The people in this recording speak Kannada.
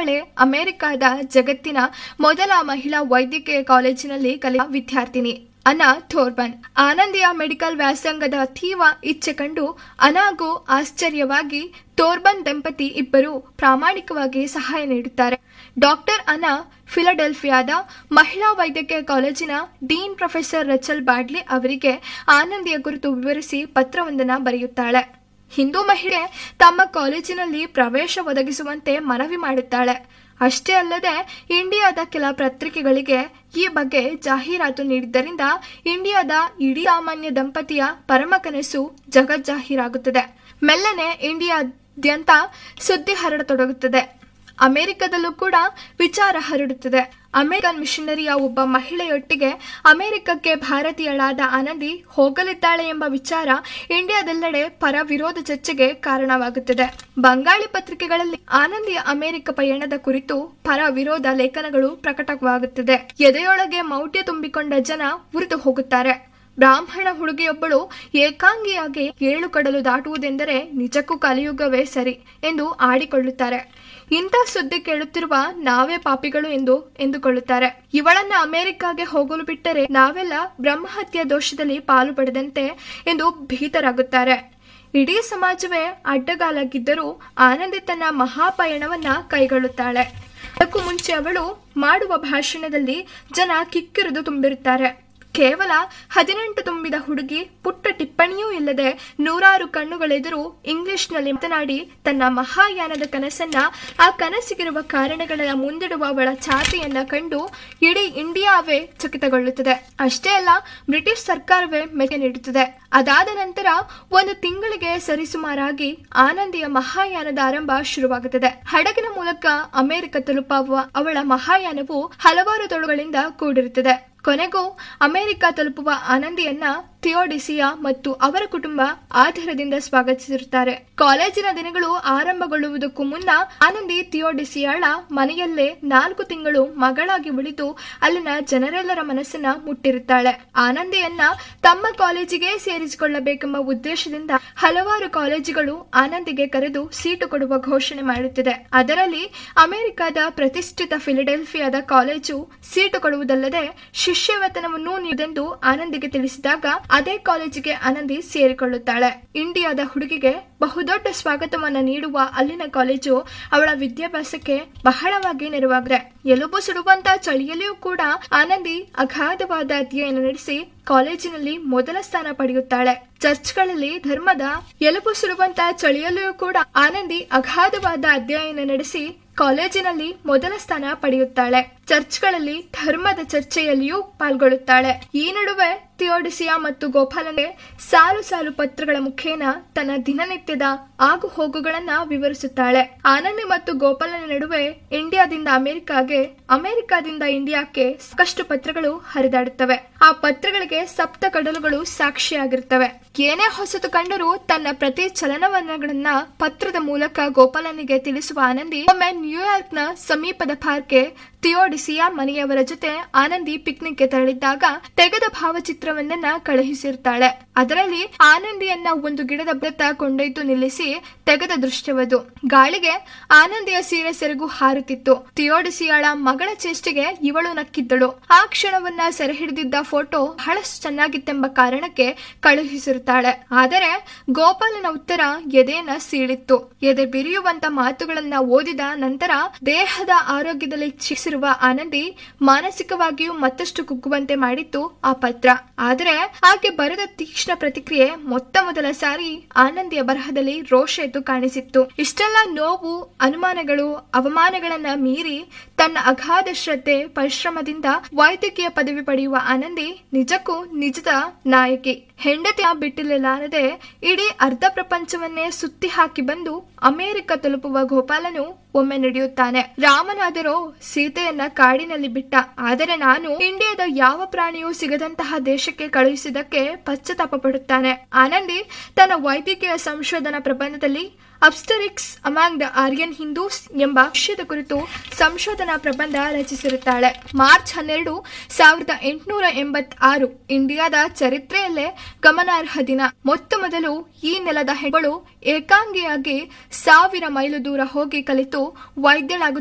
ಇವಳೇ ಅಮೆರಿಕದ ಜಗತ್ತಿನ ಮೊದಲ ಮಹಿಳಾ ವೈದ್ಯಕೀಯ ಕಾಲೇಜಿನಲ್ಲಿ ಕಲಿತ ವಿದ್ಯಾರ್ಥಿನಿ ಅನಾ ಥೋರ್ಬನ್ ಆನಂದಿಯ ಮೆಡಿಕಲ್ ವ್ಯಾಸಂಗದ ತೀವ್ರ ಇಚ್ಛೆ ಕಂಡು ಅನಾಗೂ ಆಶ್ಚರ್ಯವಾಗಿ ತೋರ್ಬನ್ ದಂಪತಿ ಇಬ್ಬರು ಪ್ರಾಮಾಣಿಕವಾಗಿ ಸಹಾಯ ನೀಡುತ್ತಾರೆ ಡಾಕ್ಟರ್ ಅನಾ ಫಿಲಡೆಲ್ಫಿಯಾದ ಮಹಿಳಾ ವೈದ್ಯಕೀಯ ಕಾಲೇಜಿನ ಡೀನ್ ಪ್ರೊಫೆಸರ್ ರಚಲ್ ಬಾಡ್ಲಿ ಅವರಿಗೆ ಆನಂದಿಯ ಕುರಿತು ವಿವರಿಸಿ ಪತ್ರವೊಂದನ್ನು ಬರೆಯುತ್ತಾಳೆ ಹಿಂದೂ ಮಹಿಳೆ ತಮ್ಮ ಕಾಲೇಜಿನಲ್ಲಿ ಪ್ರವೇಶ ಒದಗಿಸುವಂತೆ ಮನವಿ ಮಾಡುತ್ತಾಳೆ ಅಷ್ಟೇ ಅಲ್ಲದೆ ಇಂಡಿಯಾದ ಕೆಲ ಪತ್ರಿಕೆಗಳಿಗೆ ಈ ಬಗ್ಗೆ ಜಾಹೀರಾತು ನೀಡಿದ್ದರಿಂದ ಇಂಡಿಯಾದ ಇಡೀ ಸಾಮಾನ್ಯ ದಂಪತಿಯ ಪರಮ ಕನಸು ಜಗಜ್ಜಾಹೀರಾಗುತ್ತದೆ ಮೆಲ್ಲನೆ ಇಂಡಿಯಾದ್ಯಂತ ಸುದ್ದಿ ಹರಡತೊಡಗುತ್ತದೆ ಅಮೆರಿಕದಲ್ಲೂ ಕೂಡ ವಿಚಾರ ಹರಡುತ್ತದೆ ಅಮೆರಿಕನ್ ಮಿಷನರಿಯ ಒಬ್ಬ ಮಹಿಳೆಯೊಟ್ಟಿಗೆ ಅಮೆರಿಕಕ್ಕೆ ಭಾರತೀಯಳಾದ ಆನಂದಿ ಹೋಗಲಿದ್ದಾಳೆ ಎಂಬ ವಿಚಾರ ಇಂಡಿಯಾದೆಲ್ಲೆಡೆ ಪರ ವಿರೋಧ ಚರ್ಚೆಗೆ ಕಾರಣವಾಗುತ್ತದೆ ಬಂಗಾಳಿ ಪತ್ರಿಕೆಗಳಲ್ಲಿ ಆನಂದಿಯ ಅಮೆರಿಕ ಪಯಣದ ಕುರಿತು ಪರ ವಿರೋಧ ಲೇಖನಗಳು ಪ್ರಕಟವಾಗುತ್ತದೆ ಎದೆಯೊಳಗೆ ಮೌಢ್ಯ ತುಂಬಿಕೊಂಡ ಜನ ಉರಿದು ಹೋಗುತ್ತಾರೆ ಬ್ರಾಹ್ಮಣ ಹುಡುಗಿಯೊಬ್ಬಳು ಏಕಾಂಗಿಯಾಗಿ ಏಳು ಕಡಲು ದಾಟುವುದೆಂದರೆ ನಿಜಕ್ಕೂ ಕಲಿಯುಗವೇ ಸರಿ ಎಂದು ಆಡಿಕೊಳ್ಳುತ್ತಾರೆ ಇಂಥ ಸುದ್ದಿ ಕೇಳುತ್ತಿರುವ ನಾವೇ ಪಾಪಿಗಳು ಎಂದು ಎಂದುಕೊಳ್ಳುತ್ತಾರೆ ಇವಳನ್ನ ಅಮೆರಿಕಾಗೆ ಹೋಗಲು ಬಿಟ್ಟರೆ ನಾವೆಲ್ಲ ಬ್ರಹ್ಮಹತ್ಯೆ ದೋಷದಲ್ಲಿ ಪಾಲು ಪಡೆದಂತೆ ಎಂದು ಭೀತರಾಗುತ್ತಾರೆ ಇಡೀ ಸಮಾಜವೇ ಅಡ್ಡಗಾಲಾಗಿದ್ದರೂ ಆನಂದಿ ತನ್ನ ಮಹಾಪಯಣವನ್ನ ಕೈಗೊಳ್ಳುತ್ತಾಳೆ ಅದಕ್ಕೂ ಮುಂಚೆ ಅವಳು ಮಾಡುವ ಭಾಷಣದಲ್ಲಿ ಜನ ಕಿಕ್ಕಿರಿದು ತುಂಬಿರುತ್ತಾರೆ ಕೇವಲ ಹದಿನೆಂಟು ತುಂಬಿದ ಹುಡುಗಿ ಪುಟ್ಟ ಟಿಪ್ಪಣಿಯೂ ಇಲ್ಲದೆ ನೂರಾರು ಕಣ್ಣುಗಳೆದುರು ಇಂಗ್ಲಿಷ್ನಲ್ಲಿ ಮಾತನಾಡಿ ತನ್ನ ಮಹಾಯಾನದ ಕನಸನ್ನ ಆ ಕನಸಿಗಿರುವ ಕಾರಣಗಳನ್ನ ಮುಂದಿಡುವ ಅವಳ ಛಾತಿಯನ್ನ ಕಂಡು ಇಡೀ ಇಂಡಿಯಾವೇ ಚಕಿತಗೊಳ್ಳುತ್ತದೆ ಅಷ್ಟೇ ಅಲ್ಲ ಬ್ರಿಟಿಷ್ ಸರ್ಕಾರವೇ ಮೆಚ್ಚೆ ನೀಡುತ್ತದೆ ಅದಾದ ನಂತರ ಒಂದು ತಿಂಗಳಿಗೆ ಸರಿಸುಮಾರಾಗಿ ಆನಂದಿಯ ಮಹಾಯಾನದ ಆರಂಭ ಶುರುವಾಗುತ್ತದೆ ಹಡಗಿನ ಮೂಲಕ ಅಮೆರಿಕ ತಲುಪುವ ಅವಳ ಮಹಾಯಾನವು ಹಲವಾರು ತೊಳುಗಳಿಂದ ಕೂಡಿರುತ್ತದೆ ಕೊನೆಗೂ ಅಮೆರಿಕ ತಲುಪುವ ಆನಂದಿಯನ್ನ ಥಿಯೋಡಿಸಿಯಾ ಮತ್ತು ಅವರ ಕುಟುಂಬ ಆಧಾರದಿಂದ ಸ್ವಾಗತಿಸಿರುತ್ತಾರೆ ಕಾಲೇಜಿನ ದಿನಗಳು ಆರಂಭಗೊಳ್ಳುವುದಕ್ಕೂ ಮುನ್ನ ಆನಂದಿ ಥಿಯೋಡಿಸಿಯಾಳ ಮನೆಯಲ್ಲೇ ನಾಲ್ಕು ತಿಂಗಳು ಮಗಳಾಗಿ ಉಳಿದು ಅಲ್ಲಿನ ಜನರೆಲ್ಲರ ಮನಸ್ಸನ್ನ ಮುಟ್ಟಿರುತ್ತಾಳೆ ಆನಂದಿಯನ್ನ ತಮ್ಮ ಕಾಲೇಜಿಗೆ ಸೇರಿಸಿಕೊಳ್ಳಬೇಕೆಂಬ ಉದ್ದೇಶದಿಂದ ಹಲವಾರು ಕಾಲೇಜುಗಳು ಆನಂದಿಗೆ ಕರೆದು ಸೀಟು ಕೊಡುವ ಘೋಷಣೆ ಮಾಡುತ್ತಿದೆ ಅದರಲ್ಲಿ ಅಮೆರಿಕದ ಪ್ರತಿಷ್ಠಿತ ಫಿಲಡೆಲ್ಫಿಯಾದ ಕಾಲೇಜು ಸೀಟು ಕೊಡುವುದಲ್ಲದೆ ಶಿಷ್ಯವೇತನವನ್ನೂ ನೀಡಿದೆಂದು ಆನಂದಿಗೆ ತಿಳಿಸಿದಾಗ ಅದೇ ಕಾಲೇಜಿಗೆ ಆನಂದಿ ಸೇರಿಕೊಳ್ಳುತ್ತಾಳೆ ಇಂಡಿಯಾದ ಹುಡುಗಿಗೆ ಬಹುದೊಡ್ಡ ಸ್ವಾಗತವನ್ನ ನೀಡುವ ಅಲ್ಲಿನ ಕಾಲೇಜು ಅವಳ ವಿದ್ಯಾಭ್ಯಾಸಕ್ಕೆ ಬಹಳವಾಗಿ ನೆರವಾಗಿದೆ ಎಲುಬು ಸುಡುವಂತ ಚಳಿಯಲ್ಲಿಯೂ ಕೂಡ ಆನಂದಿ ಅಗಾಧವಾದ ಅಧ್ಯಯನ ನಡೆಸಿ ಕಾಲೇಜಿನಲ್ಲಿ ಮೊದಲ ಸ್ಥಾನ ಪಡೆಯುತ್ತಾಳೆ ಚರ್ಚ್ಗಳಲ್ಲಿ ಧರ್ಮದ ಎಲುಬು ಸುಡುವಂತ ಚಳಿಯಲ್ಲಿಯೂ ಕೂಡ ಆನಂದಿ ಅಗಾಧವಾದ ಅಧ್ಯಯನ ನಡೆಸಿ ಕಾಲೇಜಿನಲ್ಲಿ ಮೊದಲ ಸ್ಥಾನ ಪಡೆಯುತ್ತಾಳೆ ಚರ್ಚ್ಗಳಲ್ಲಿ ಧರ್ಮದ ಚರ್ಚೆಯಲ್ಲಿಯೂ ಪಾಲ್ಗೊಳ್ಳುತ್ತಾಳೆ ಈ ನಡುವೆ ಥಿಯೋಡಿಸಿಯಾ ಮತ್ತು ಗೋಪಾಲನ್ಗೆ ಸಾಲು ಸಾಲು ಪತ್ರಗಳ ಮುಖೇನ ತನ್ನ ದಿನನಿತ್ಯದ ಆಗು ಹೋಗುಗಳನ್ನ ವಿವರಿಸುತ್ತಾಳೆ ಆನಂದಿ ಮತ್ತು ಗೋಪಾಲನ ನಡುವೆ ಇಂಡಿಯಾದಿಂದ ಅಮೆರಿಕಾಗೆ ಅಮೆರಿಕಾದಿಂದ ಇಂಡಿಯಾಕ್ಕೆ ಸಾಕಷ್ಟು ಪತ್ರಗಳು ಹರಿದಾಡುತ್ತವೆ ಆ ಪತ್ರಗಳಿಗೆ ಸಪ್ತ ಕಡಲುಗಳು ಸಾಕ್ಷಿಯಾಗಿರುತ್ತವೆ ಏನೇ ಹೊಸತು ಕಂಡರೂ ತನ್ನ ಪ್ರತಿ ಚಲನವಲನಗಳನ್ನ ಪತ್ರದ ಮೂಲಕ ಗೋಪಾಲನಿಗೆ ತಿಳಿಸುವ ಆನಂದಿ ಒಮ್ಮೆ ನ್ಯೂಯಾರ್ಕ್ನ ಸಮೀಪದ ಪಾರ್ಕ್ಗೆ ಥಿಯೋಡಿಸಿಯಾ ಮನೆಯವರ ಜೊತೆ ಆನಂದಿ ಪಿಕ್ನಿಕ್ಗೆ ತೆರಳಿದ್ದಾಗ ತೆಗೆದ ಭಾವಚಿತ್ರವನ್ನ ಕಳುಹಿಸಿರುತ್ತಾಳೆ ಅದರಲ್ಲಿ ಆನಂದಿಯನ್ನ ಒಂದು ಗಿಡದ ಬೆತ್ತ ಕೊಂಡೊಯ್ದು ನಿಲ್ಲಿಸಿ ತೆಗೆದ ದೃಶ್ಯವದು ಗಾಳಿಗೆ ಆನಂದಿಯ ಸೀರೆ ಸೆರಗು ಹಾರುತ್ತಿತ್ತು ಥಿಯೋಡಿಸಿಯಾಳ ಮಗಳ ಚೇಷ್ಟೆಗೆ ಇವಳು ನಕ್ಕಿದ್ದಳು ಆ ಕ್ಷಣವನ್ನ ಸೆರೆ ಹಿಡಿದಿದ್ದ ಫೋಟೋ ಬಹಳಷ್ಟು ಚೆನ್ನಾಗಿತ್ತೆಂಬ ಕಾರಣಕ್ಕೆ ಕಳುಹಿಸಿರುತ್ತಾಳೆ ಆದರೆ ಗೋಪಾಲನ ಉತ್ತರ ಎದೆಯನ್ನ ಸೀಳಿತ್ತು ಎದೆ ಬಿರಿಯುವಂತ ಮಾತುಗಳನ್ನ ಓದಿದ ನಂತರ ದೇಹದ ಆರೋಗ್ಯದಲ್ಲಿ ಚಿಸಿರುವ ಆನಂದಿ ಮಾನಸಿಕವಾಗಿಯೂ ಮತ್ತಷ್ಟು ಕುಗ್ಗುವಂತೆ ಮಾಡಿತ್ತು ಆ ಪತ್ರ ಆದರೆ ಆಕೆ ಬರೆದ ತೀಕ್ಷ್ಣ ಪ್ರತಿಕ್ರಿಯೆ ಮೊತ್ತ ಮೊದಲ ಸಾರಿ ಆನಂದಿಯ ಬರಹದಲ್ಲಿ ರೋಷ ಎದ್ದು ಕಾಣಿಸಿತ್ತು ಇಷ್ಟೆಲ್ಲ ನೋವು ಅನುಮಾನಗಳು ಅವಮಾನಗಳನ್ನ ಮೀರಿ ತನ್ನ ಅಗಾಧ ಶ್ರದ್ಧೆ ಪರಿಶ್ರಮದಿಂದ ವೈದ್ಯಕೀಯ ಪದವಿ ಪಡೆಯುವ ಆನಂದಿ ನಿಜಕ್ಕೂ ನಿಜದ ನಾಯಕಿ ಹೆಂಡತಿಯ ಬಿಟ್ಟಿರಲಾರದೆ ಇಡೀ ಅರ್ಧ ಪ್ರಪಂಚವನ್ನೇ ಸುತ್ತಿ ಹಾಕಿ ಬಂದು ಅಮೆರಿಕ ತಲುಪುವ ಗೋಪಾಲನು ಒಮ್ಮೆ ನಡೆಯುತ್ತಾನೆ ರಾಮನಾದರೋ ಸೀತೆಯನ್ನ ಕಾಡಿನಲ್ಲಿ ಬಿಟ್ಟ ಆದರೆ ನಾನು ಇಂಡಿಯಾದ ಯಾವ ಪ್ರಾಣಿಯೂ ಸಿಗದಂತಹ ದೇಶಕ್ಕೆ ಕಳುಹಿಸಿದಕ್ಕೆ ಪಶ್ಚಾತ್ತಾಪ ಪಡುತ್ತಾನೆ ಆನಂದಿ ತನ್ನ ವೈದ್ಯಕೀಯ ಸಂಶೋಧನಾ ಪ್ರಬಂಧದಲ್ಲಿ obstetrics among the Aryan Hindus ಎಂಬ ವಿಷಯದ ಕುರಿತು ಸಂಶೋಧನಾ ಪ್ರಬಂಧ ರಚಿಸಿರುತ್ತಾಳೆ ಮಾರ್ಚ್ ಹನ್ನೆರಡು ಸಾವಿರದ ಎಂಟುನೂರ ಎಂಬತ್ತಾರು ಇಂಡಿಯಾದ ಚರಿತ್ರೆಯಲ್ಲೇ ಗಮನಾರ್ಹ ದಿನ ಮೊತ್ತ ಮೊದಲು ಈ ನೆಲದ ಹೆಣ್ಣುಗಳು ಏಕಾಂಗಿಯಾಗಿ ಸಾವಿರ ಮೈಲು ದೂರ ಹೋಗಿ ಕಲಿತು ವೈದ್ಯಳಾಗುತ್ತಾರೆ